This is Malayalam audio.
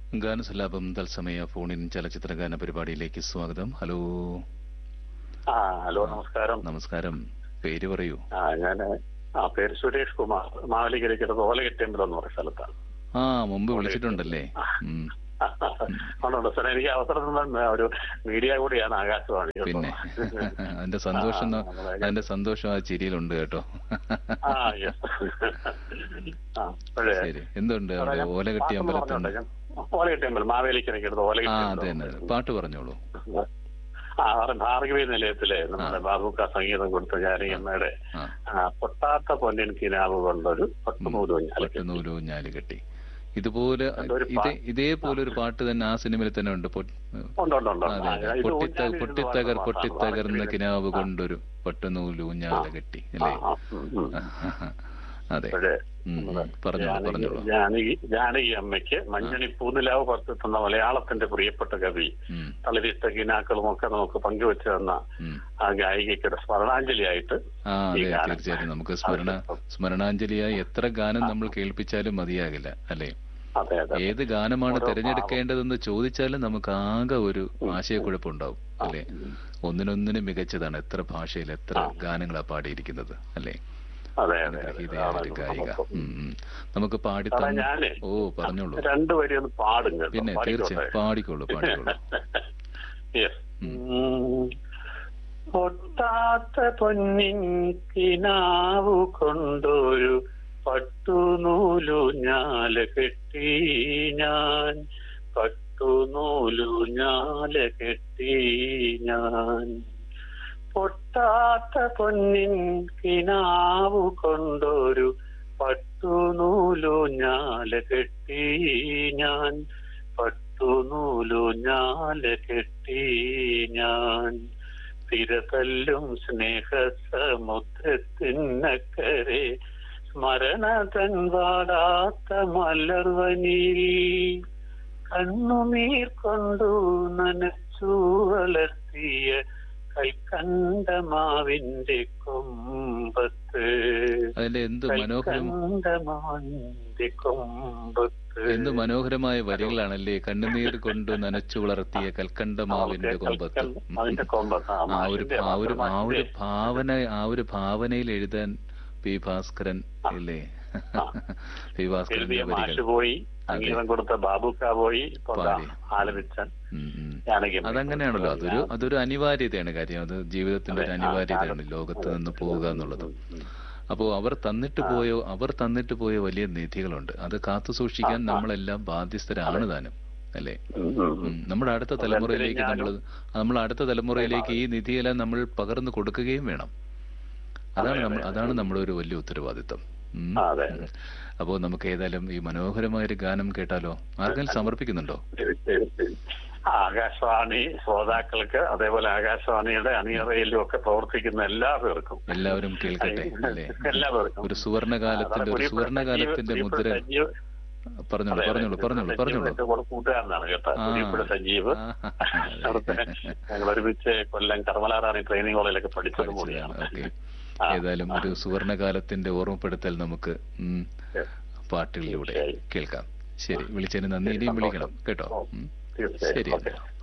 ഗാനസലാപം തത്സമയ ഫോണിൻ ചലച്ചിത്ര ഗാന പരിപാടിയിലേക്ക് സ്വാഗതം ഹലോ ആ ഹലോ നമസ്കാരം നമസ്കാരം പേര് പറയൂ ആ ഞാൻ ആ പേര് സുരേഷ് കുമാർ മാവേലിക്കരയ്ക്കടുത്ത് ഓലകെട്ടിയമ്പലം എന്ന് പറയുന്ന സ്ഥലത്താണ് ആ മുമ്പ് വിളിച്ചിട്ടുണ്ടല്ലേ ഉം. അതുകൊണ്ട് സാർ എനിക്ക് അവസരം തന്ന ഒരു മീഡിയ കൂടിയാണ് ആകാശവാണി കേട്ടോ. പിന്നെ അതിന്റെ സന്തോഷം ആ, നമ്മളെ- അതിന്റെ സന്തോഷം ആ ചിരിയിലുണ്ട് കേട്ടോ ആ yes. ആ അപ്പോഴേ ശരി എന്തുണ്ട് അവിടെ ഓലകെട്ടി അമ്പലത്തുണ്ട് ഓലകെട്ടിയമ്പലം മാവേലിക്കരയ്ക്കടുത്ത് ആ ഓലകെട്ടിയമ്പലം അതെ തന്നെ പാട്ട് പറഞ്ഞോളൂ ആ അവിടെ ഭാർഗവി നിലയത്തിലെ നമ്മുടെ ബാബുക്ക സംഗീതം കൊടുത്ത ജാനകിയമ്മയുടെ ആ ആ, പൊട്ടാത്ത പൊന്നിൻ കിനാവ് കൊണ്ടൊരു പട്ടുനൂല് ഊഞ്ഞാല് പട്ടുനൂലോ ഞാലുകെട്ടി ഇതുപോലെ അതൊരു ഇതേ ഇതേപോലെ ഒരു പാട്ട് തന്നെ ആ സിനിമയിൽ തന്നെ ഉണ്ട് പൊ- ഉണ്ട് ഉണ്ട് ഉണ്ട് അതെ ആ, അതെ ഇത് പൊട്ടിത്ത ഊഞ്ഞാലിരുന്ന് പൊട്ടിത്തകർ പാടുന്ന പൊട്ടിത്തകർന്ന പാട്ടാണ്. കിനാവ് കൊണ്ടൊരു പട്ടുനൂല് ഊഞ്ഞാല കെട്ടി അല്ലേ ആ, ഉം, ഉം. അതെ അപ്പോഴേ ഉം, ഉം. പറഞ്ഞോളൂ ജാനകി പറഞ്ഞോളൂ ജാനകി ജാനകി അമ്മയ്ക്ക് മഞ്ഞണി പൂനിലാവ് പർത്തുന്ന മലയാളത്തിന്റെ പ്രിയപ്പെട്ട കവി ഉം, തളിരിട്ട കിനാക്കളും ഒക്കെ നമുക്ക് പങ്കുവെച്ചു തന്ന ഉം. ആ ഗായികയ്ക്കൊരു സ്മരണാഞ്ജലിയായിട്ട് ആ ഈ അതെ ഗാനം. തീർച്ചയായിട്ടും നമുക്ക് സ്മരണ സ്മരണാഞ്ജലിയായി എത്ര ഗാനം നമ്മൾ കേൾപ്പിച്ചാലും മതിയാകില്ല അല്ലേ അതെ അതെ ഏത് ഗാനമാണ് ഓരോ തിരഞ്ഞെടുക്കേണ്ടതെന്ന് ചോദിച്ചാലും നമുക്ക് ആകെ ഒരു ആശയക്കുഴപ്പമുണ്ടാവും അല്ലേ ഒന്നിനൊന്നിന് മികച്ചതാണ് എത്ര ഭാഷയിൽ എത്ര ഗാനങ്ങളാ പാടിയിരിക്കുന്നത് അല്ലേ അതെ അതെ അതെ ഗീതയായ ഒരു ഗായിക ഉം, ഉം. നമുക്ക് പാടി സാറേ, തന്നു ഞാനേ ഓ പറഞ്ഞോളൂ രണ്ടു വരി ഒന്ന് പാടും കേട്ടോ പിന്നെ പാടിക്കോട്ടെ? തീർച്ചയായും പാടിക്കോളൂ പാടിക്കോളൂ Yes. പൊട്ടാത്ത പൊന്നിൻ കിനാവു കൊണ്ടൊരു പട്ടുനൂലു ഞാല കെട്ടി ഞാൻ പട്ടുനൂലു ഞാല കെട്ടി ഞാൻ പൊട്ടാത്ത പൊന്നിൻ കിനാവു കൊണ്ടൊരു പട്ടുനൂലു ഞാല കെട്ടി ഞാൻ പട്ടുനൂലു ഞാല കെട്ടി ഞാൻ തിരതല്ലും സ്നേഹസമുദ്രത്തിനക്കരെ സ്മരണ തൻ വാടാത്ത മലർവനിൽ കണ്ണുനീർ കൊണ്ടു നനച്ചു വളർത്തിയ കൈക്കണ്ടമാവിന്റെ കൊമ്പത്ത് അതിന്റെ എന്ത് മനോഹരം കൈക്കണ്ടമാവിന്റെ കൊമ്പത്ത് എന്ത് മനോഹരമായ വരികളാണല്ലേ കണ്ണുനീർ കൊണ്ട് നനച്ചു വളർത്തിയ കൽക്കണ്ടമാവിന്റെ കൊമ്പത്ത് ഉം. അതിന്റെ കൊമ്പത്ത് ആ, ആ ഒരു മാഷിന്റെ ആ ഒരു ആ ഒരു മാഷിന്റെ ഭാവന ആ ഒരു ഭാവനയിൽ എഴുതാൻ പി ഭാസ്കരൻ ഇല്ലേ പി ഭാസ്കരന്റെ എഴുതിയ വരികൾ മാഷ് പോയി സംഗീതം കൊടുത്ത ബാബുക്ക പോയി ഇപ്പൊ ദാ പാടി. ആലപിച്ച ഉം, ഉം. ജാനകി അമ്മ. അതങ്ങനെയാണല്ലോ അതൊരു അതൊരു അനിവാര്യതയാണ് കാര്യം അത് ജീവിതത്തിന്റെ ഒരു അതെ, ആ, അനിവാര്യതയാണ് കാലം. ലോകത്ത് നിന്ന് പോവുക എന്നുള്ളത് ഉം, ഉം. അപ്പോ അവർ തന്നിട്ട് പോയോ അവർ തന്നിട്ട് പോയ വലിയ നിധികളുണ്ട് അത് കാത്തു സൂക്ഷിക്കാൻ നമ്മളെല്ലാം ബാധ്യസ്ഥരാണ് താനും അല്ലേ ഉം, ഉം, ഉം. ഉം. നമ്മുടെ അടുത്ത തലമുറയിലേക്ക് നമ്മൾ നമ്മൾ അടുത്ത തലമുറയിലേക്ക് ഈ നിധിയെല്ലാം നമ്മൾ പകർന്നു കൊടുക്കുകയും വേണം അതാണ് നമ്മൾ അതാണ് നമ്മുടെ ഒരു വലിയ ഉത്തരവാദിത്തം ഉം. ആ, അതെ, അതെ. അപ്പോ നമുക്ക് ഏതായാലും ഈ മനോഹരമായ ഒരു ഗാനം കേട്ടാലോ ആർക്കെങ്കിലും സമർപ്പിക്കുന്നുണ്ടോ ശരി, ശരി, ശരി. ആ, ആകാശവാണി ശ്രോതാക്കൾക്ക് അതേപോലെ ആകാശവാണിയുടെ അണിയറയിലും ഒക്കെ പ്രവർത്തിക്കുന്ന എല്ലാ പേർക്കും എല്ലാവരും കേൾക്കട്ടെ അല്ലേ എല്ലാ പേർക്കും ഒരു സുവർണകാലത്തിന്റെ ഒരു സുവർണകാലത്തിന്റെ മുദ്ര പറഞ്ഞോളൂ പറഞ്ഞോളൂ പറഞ്ഞോളൂ പറഞ്ഞോളൂ കൂട്ടുകാരനാണ് കേട്ടോ ആ. കുരിപ്പുഴ സജീവ് ആ, അവിടുത്തെ ഞങ്ങൾ ഒരുമിച്ച് കൊല്ലം കർമ്മലാറാണി ട്രെയിനിങ് കോളേജിലൊക്കെ പഠിച്ചത് പഠിച്ചതാണ് കൂടിയാണ് ഓക്കെ ആ. ഏതായാലും ഒരു സുവർണകാലത്തിന്റെ ഓർമ്മപ്പെടുത്തൽ നമുക്ക് ഉം, Yes. പാട്ടുകളിലൂടെ തീർച്ചയായും. കേൾക്കാം ശരി വിളിച്ചതിന് നന്ദി ഇനിയും വിളിക്കണം കേട്ടോ ഉം. തീർച്ചയായും ശരി ഓക്കെ